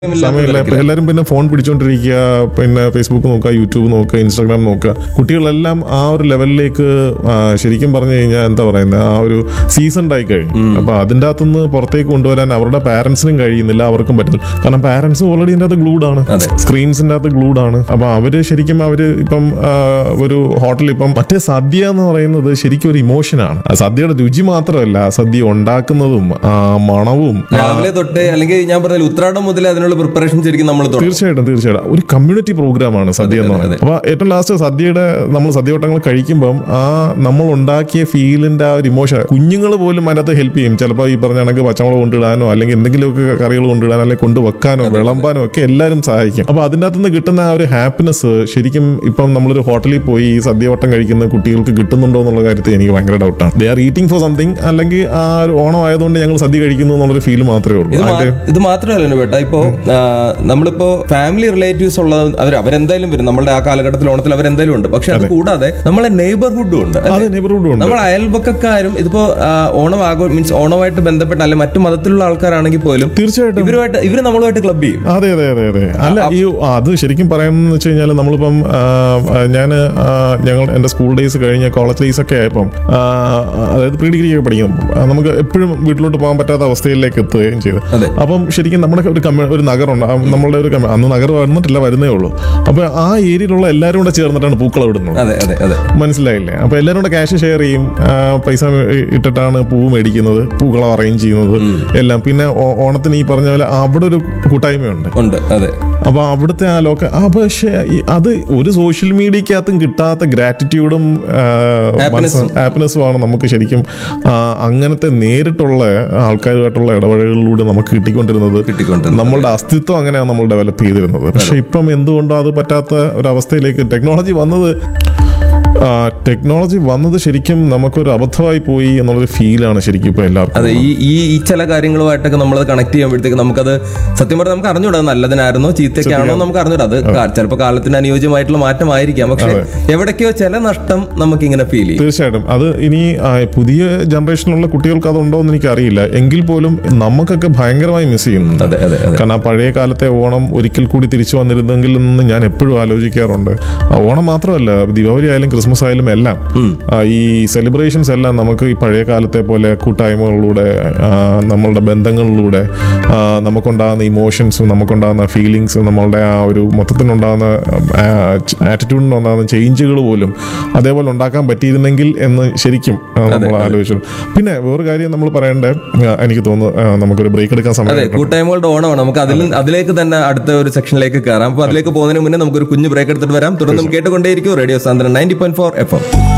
സമയമില്ല ഇപ്പൊ എല്ലാവരും പിന്നെ ഫോൺ പിടിച്ചോണ്ടിരിക്കുക പിന്നെ ഫേസ്ബുക്ക് നോക്കുക യൂട്യൂബ് നോക്കുക ഇൻസ്റ്റാഗ്രാം നോക്കുക കുട്ടികളെല്ലാം ആ ഒരു ലെവലിലേക്ക് ആ, ശരിക്കും പറഞ്ഞു കഴിഞ്ഞാൽ എന്താ പറയുന്നത് ആ ഒരു സീസൺഡ് ആയി കഴിഞ്ഞു അപ്പൊ അതിൻ്റെ അകത്തുനിന്ന് പുറത്തേക്ക് കൊണ്ടുവരാൻ അവരുടെ പാരന്റ്സിനും കഴിയുന്നില്ല അവർക്കും പറ്റുന്നില്ല കാരണം പാരന്റ്സ് ഓൾറെഡി ഇതിൻ്റെ അകത്ത് ഗ്ലൂഡ് ആണ് അതെ. സ്ക്രീൻസിൻ്റെ അകത്ത് ഗ്ലൂഡ് ആണ് അപ്പൊ അവര് ശരിക്കും അവര് ഇപ്പം ആ, ഒരു ഹോട്ടലിൽ ഇപ്പം മറ്റേ സദ്യ എന്ന് പറയുന്നത് ശരിക്കും ഒരു ഇമോഷനാണ് ആ സദ്യയുടെ രുചി മാത്രമല്ല ആ സദ്യ ഉണ്ടാക്കുന്നതും ആ മണവും രാവിലെ തൊട്ട് അല്ലെങ്കിൽ ഞാൻ പറഞ്ഞ ഉത്രാടം മുതൽ അതിനുള്ള പ്രിപ്പറേഷൻ ശരിക്കും നമ്മൾ തുടങ്ങും തീർച്ചയായിട്ടും തീർച്ചയായിട്ടും ഒരു കമ്മ്യൂണിറ്റി പ്രോഗ്രാമാണ് സദ്യ എന്ന് പറയുന്നത് അപ്പൊ ഏറ്റവും ലാസ്റ്റ് സദ്യയുടെ നമ്മൾ സദ്യവട്ടങ്ങൾ കഴിക്കുമ്പം ആ നമ്മൾ ഉണ്ടാക്കിയ ഫീലിന്റെ ആ ഒരു ഇമോഷൻ കുഞ്ഞുങ്ങൾ പോലും അതിനകത്ത് ഹെൽപ്പ് ചെയ്യും ചിലപ്പോൾ ഈ പറഞ്ഞ കണക്ക് പച്ചമുളക് കൊണ്ടിടാനോ അല്ലെങ്കിൽ എന്തെങ്കിലുമൊക്കെ കറികൾ കൊണ്ടിടാനോ അല്ലെങ്കിൽ കൊണ്ടുവെക്കാനോ വിളമ്പാനോ ഒക്കെ എല്ലാവരും സഹായിക്കും അപ്പൊ അതിൻ്റെ അകത്ത് നിന്ന് കിട്ടുന്ന ആ ഒരു ഹാപ്പിനെസ് ശരിക്കും ഇപ്പം നമ്മളൊരു ഹോട്ടലിൽ പോയി ഈ സദ്യവട്ടം കഴിക്കുന്ന കുട്ടികൾക്ക് കിട്ടുന്നുണ്ടോ എന്നുള്ള കാര്യത്തിൽ എനിക്ക് ഭയങ്കര ഡൗട്ടാണ് they are eating for something അല്ലെങ്കിൽ ആ ഒരു ഓണം ആയതുകൊണ്ട് ഞങ്ങൾ സദ്യ കഴിക്കുന്നു എന്നുള്ളൊരു ഫീൽ മാത്രമേ ഉള്ളൂ ഇത് മാ- അതിന്റെ ഇത് മാത്രമല്ല ബേട്ട ഇപ്പോ ആ, നമ്മളിപ്പോ ഫാമിലി റിലേറ്റീവ്സ് ഉള്ള അവർ അവരെന്തായാലും വരും നമ്മളുടെ ആ കാലഘട്ടത്തിൽ ഓണത്തിൽ അവരെന്തായാലും ഉണ്ട് പക്ഷെ അത് കൂടാതെ നമ്മളെ നെയ്ബർഹുഡും ഉണ്ട് അല്ലേ? അത് നെയ്ബർഹുഡ് ഉണ്ട് നമ്മൾ അയൽപക്കക്കാരും ഇതിപ്പോ ആ, ഓണം ആഘോ മീൻസ് ഓണമായിട്ട് ബന്ധപ്പെട്ട അല്ലെ മറ്റു മതത്തിലുള്ള ആൾക്കാരാണെങ്കിൽ പോലും തീർച്ചയായിട്ടും ഇവരുമായിട്ട് ഇവര് നമ്മളുമായിട്ട് ക്ലബ് ചെയ്യും അതെ അതെ അതെ അതെ അല്ല ഈ അത് ശരിക്കും പറയാമെന്ന് വെച്ച് കഴിഞ്ഞാൽ നമ്മളിപ്പം ഞാൻ ഞങ്ങൾ എൻ്റെ സ്കൂൾ ഡേയ്സ് കഴിഞ്ഞ കോളേജ് ഡേയ്സ് ഒക്കെ ആയപ്പം ആ, അതായത് പ്രീ ഡിഗ്രി ഒക്കെ പഠിക്കുമ്പോൾ ആ, നമുക്ക് എപ്പോഴും വീട്ടിലോട്ട് പോകാൻ പറ്റാത്ത അവസ്ഥയിലേക്ക് എത്തുകയും ചെയ്തു അതെ. അപ്പം ശരിക്കും നമ്മുടെ ഒരു കമ്മ്യൂ ഒരു നഗരമുണ്ട് ആ, നമ്മളുടെ ഒരു കമ്മ്യൂ- അന്ന് നഗരം വന്നിട്ടില്ല വരുന്നേ ഉള്ളൂ അപ്പോൾ ആ ഏരിയയിലുള്ള എല്ലാവരും കൂടെ ചേർന്നിട്ടാണ് പൂക്കളം ഇടുന്നത് അതെ അതെ അതെ മനസ്സിലായില്ലേ അപ്പൊ എല്ലാവരും കൂടെ ക്യാഷ് ഷെയർ ചെയ്യും ആ, പൈസ ഇട്ടിട്ടാണ് പൂവ് മേടിക്കുന്നത് പൂക്കളം അറേഞ്ച് ചെയ്യുന്നത് എല്ലാം പിന്നെ ഓ- ഓണത്തിന് ഈ പറഞ്ഞ പോലെ അവിടെ ഒരു കൂട്ടായ്മയുണ്ട് ഉണ്ട് അതെ അപ്പൊ അവിടുത്തെ ആ ലോക ആ പക്ഷേ ഈ- അത് ഒരു സോഷ്യൽ മീഡിയക്കകത്തും കിട്ടാത്ത ഗ്രാറ്റിറ്റ്യൂഡും Happiness-ഉം. ഹാപ്പിനെസ്സും ആണ് നമുക്ക് ശരിക്കും ആ, അങ്ങനത്തെ നേരിട്ടുള്ള ആൾക്കാരുമായിട്ടുള്ള ഇടപഴകലിലൂടെ നമുക്ക് കിട്ടിക്കൊണ്ടിരുന്നത് കിട്ടിക്കൊണ്ടിരുന്നത്. നമ്മളുടെ അസ്തിത്വം അങ്ങനെയാണ് നമ്മൾ ഡെവലപ്പ് ചെയ്തിരുന്നത് പക്ഷെ ഇപ്പം എന്തുകൊണ്ടോ അത് പറ്റാത്ത ഒരു അവസ്ഥയിലേക്ക് ടെക്നോളജി വന്നത് ടെക്നോളജി വന്നത് ശരിക്കും നമുക്കൊരു അബദ്ധമായി പോയി എന്നുള്ളൊരു ഫീലാണ് ശരിക്കും ഇപ്പൊ എല്ലാവർക്കും അതെ ഈ ഈ ഈ ചില കാര്യങ്ങളുമായിട്ടൊക്കെ നമ്മളത് കണക്ട് ചെയ്യുമ്പോഴത്തേക്ക് നമുക്കത് സത്യം പറഞ്ഞാൽ നമുക്ക് അറിഞ്ഞൂടാ അത് നല്ലതിനായിരുന്നോ ചീത്തയ്ക്കാണോ നമുക്ക് അറിഞ്ഞൂടാ അത് ചിലപ്പോൾ കാലത്തിന് അനുയോജ്യമായിട്ടുള്ള മാറ്റമായിരിക്കാം പക്ഷെ എവിടേക്കോ ചില നഷ്ടം നമുക്ക് ഇങ്ങനെ ഫീൽ ചെയ്യും തീർച്ചയായിട്ടും അത് ഇനി ആ, പുതിയ ജനറേഷനിലുള്ള കുട്ടികൾക്ക് അതുണ്ടോ എന്ന് എനിക്കറിയില്ല എങ്കിൽ പോലും നമുക്കൊക്കെ ഭയങ്കരമായി മിസ് ചെയ്യുന്നുണ്ട് അതെ അതെ അതെ കാരണം ആ പഴയ കാലത്തെ ഓണം ഒരിക്കൽ കൂടി തിരിച്ചു വന്നിരുന്നെങ്കിൽ എന്ന് ഞാൻ എപ്പോഴും ആലോചിക്കാറുണ്ട് ആ, ഓണം മാത്രമല്ല ദീപാവലി ആയാലും ക്രിസ്മസ് ആയാലും എല്ലാം ആ, ഈ സെലിബ്രേഷൻസ് എല്ലാം നമുക്ക് ഈ പഴയ കാലത്തെ പോലെ കൂട്ടായ്മകളിലൂടെ ആ, നമ്മളുടെ ബന്ധങ്ങളിലൂടെ ആ, നമുക്കുണ്ടാകുന്ന ഇമോഷൻസും നമുക്കുണ്ടാകുന്ന ഫീലിങ്സും നമ്മളുടെ ആ ഒരു മൊത്തത്തിനുണ്ടാകുന്ന ആറ്റിറ്റ്യൂഡിനുണ്ടാകുന്ന ചേഞ്ചുകൾ പോലും അതേപോലെ ഉണ്ടാക്കാൻ പറ്റിയിരുന്നെങ്കിൽ എന്ന് ശരിക്കും ആ, നമ്മൾ ആലോചിച്ചു പിന്നെ വേറൊരു കാര്യം നമ്മൾ പറയേണ്ടത് ആ, എനിക്ക് തോന്നുന്നു ആ, നമുക്കൊരു ബ്രേക്ക് എടുക്കാൻ അതെ സമയം കൂട്ടായ്മകളുടെ ഓണമാണ് നമുക്ക് അതിൽ അതിലേക്ക് തന്നെ അടുത്ത ഒരു സെക്ഷനിലേക്ക് കയറാം അപ്പൊ അതിലേക്ക് പോകുന്നതിന് മുന്നേ നമുക്കൊരു കുഞ്ഞു ബ്രേക്ക് എടുത്തിട്ട് വരാം തുടർന്നും കേട്ടുകൊണ്ടേയിരിക്കും റേഡിയോ സാന്ദ്രൻ ninety point four F M